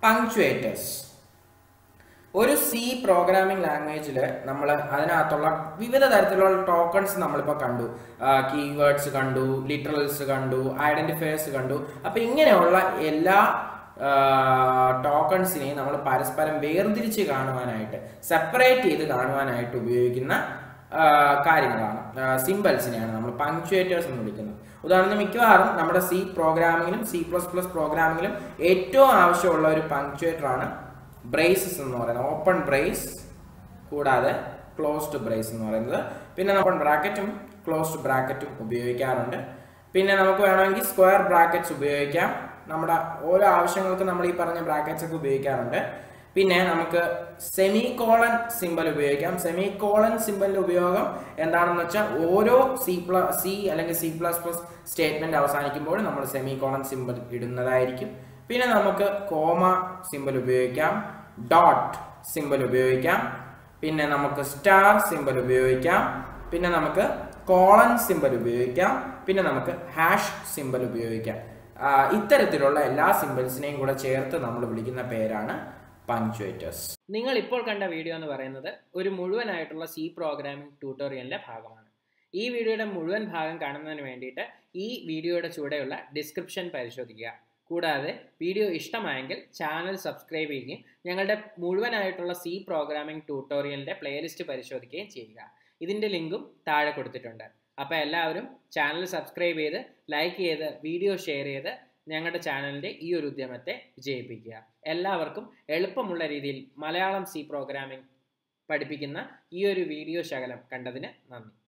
punctuators ഒരു C programming ലാംഗ്വേജിൽ നമ്മൾ അതിനകത്തുള്ള വിവിധ തരത്തിലുള്ള ടോക്കൺസ് നമ്മളിപ്പോൾ കണ്ടു കീവേഡ്സ് കണ്ടു ലിറ്ററൽസ് കണ്ടു ഐഡന്റിഫയേഴ്സ് കണ്ടു അപ്പം ഇങ്ങനെയുള്ള എല്ലാ ടോക്കൺസിനെയും നമ്മൾ പരസ്പരം വേർതിരിച്ച് കാണുവാനായിട്ട് സെപ്പറേറ്റ് ചെയ്ത് കാണുവാനായിട്ട് ഉപയോഗിക്കുന്ന ആ, കാര്യങ്ങളാണ് സിമ്പിൾസിനെയാണ് നമ്മൾ പങ്ക്ച്വേറ്റേഴ്സ് എന്ന് വിളിക്കുന്നത് ഉദാഹരണത്തിന് മിക്കവാറും നമ്മുടെ സി പ്രോഗ്രാമിങ്ങിലും സി പ്ലസ് പ്ലസ് പ്രോഗ്രാമിങ്ങിലും ഏറ്റവും ആവശ്യമുള്ള ഒരു പങ്ക്ച്വേറ്റർ ആണ് ബ്രേസസ് എന്ന് പറയുന്നത് ഓപ്പൺ ബ്രേസ് കൂടാതെ ക്ലോസ്ഡ് ബ്രേസ് എന്ന് പറയുന്നത് പിന്നെ ഓപ്പൺ ബ്രാക്കറ്റും ക്ലോസ്ഡ് ബ്രാക്കറ്റും ഉപയോഗിക്കാറുണ്ട് പിന്നെ നമുക്ക് വേണമെങ്കിൽ സ്ക്വയർ ബ്രാക്കറ്റ്സ് ഉപയോഗിക്കാം നമ്മുടെ ഓരോ ആവശ്യങ്ങൾക്കും നമ്മൾ ഈ പറഞ്ഞ ബ്രാക്കറ്റ്സ് ഒക്കെ ഉപയോഗിക്കാറുണ്ട് പിന്നെ നമുക്ക് സെമി കോളൻ സിമ്പൽ ഉപയോഗിക്കാം സെമി കോളൻ സിമ്പലിന്റെ ഉപയോഗം എന്താണെന്ന് വെച്ചാൽ ഓരോ സി പ്ലസ് സി അല്ലെങ്കിൽ സി പ്ലസ് പ്ലസ് സ്റ്റേറ്റ്മെന്റ് അവസാനിക്കുമ്പോൾ നമ്മൾ സെമി കോളൻ സിമ്പൽ ഇടുന്നതായിരിക്കും പിന്നെ നമുക്ക് കോമ സിമ്പൽ ഉപയോഗിക്കാം ഡോട്ട് സിമ്പൽ ഉപയോഗിക്കാം പിന്നെ നമുക്ക് സ്റ്റാർ സിമ്പൽ ഉപയോഗിക്കാം പിന്നെ നമുക്ക് കോളൻ സിമ്പൽ ഉപയോഗിക്കാം പിന്നെ നമുക്ക് ഹാഷ് സിമ്പൽ ഉപയോഗിക്കാം ആ, ഇത്തരത്തിലുള്ള എല്ലാ സിമ്പിൾസിനെയും കൂടെ ചേർത്ത് നമ്മൾ വിളിക്കുന്ന പേരാണ് പങ്ക്ച്വേറ്റേഴ്സ് നിങ്ങൾ ഇപ്പോൾ കണ്ട വീഡിയോ എന്ന് പറയുന്നത് ഒരു മുഴുവനായിട്ടുള്ള സി പ്രോഗ്രാമിംഗ് ട്യൂട്ടോറിയലിന്റെ ഭാഗമാണ് ഈ വീഡിയോയുടെ മുഴുവൻ ഭാഗം കാണുന്നതിന് വേണ്ടിയിട്ട് ഈ വീഡിയോയുടെ ചൂടെയുള്ള ഡിസ്ക്രിപ്ഷൻ പരിശോധിക്കുക കൂടാതെ വീഡിയോ ഇഷ്ടമായെങ്കിൽ ചാനൽ സബ്സ്ക്രൈബ് ചെയ്യുകയും ഞങ്ങളുടെ മുഴുവനായിട്ടുള്ള സി പ്രോഗ്രാമിംഗ് ട്യൂട്ടോറിയലിന്റെ പ്ലേലിസ്റ്റ് പരിശോധിക്കുകയും ചെയ്യുക ഇതിന്റെ ലിങ്കും താഴെ കൊടുത്തിട്ടുണ്ട് അപ്പോൾ എല്ലാവരും ചാനൽ സബ്സ്ക്രൈബ് ചെയ്ത് ലൈക്ക് ചെയ്ത് വീഡിയോ ഷെയർ ചെയ്ത് ഞങ്ങളുടെ ചാനലിന്റെ ഈ ഒരു ഉദ്യമത്തെ വിജയിപ്പിക്കുക എല്ലാവർക്കും എളുപ്പമുള്ള രീതിയിൽ മലയാളം സി പ്രോഗ്രാമിംഗ് പഠിപ്പിക്കുന്ന ഈ ഒരു വീഡിയോ ശകലം കണ്ടതിന് നന്ദി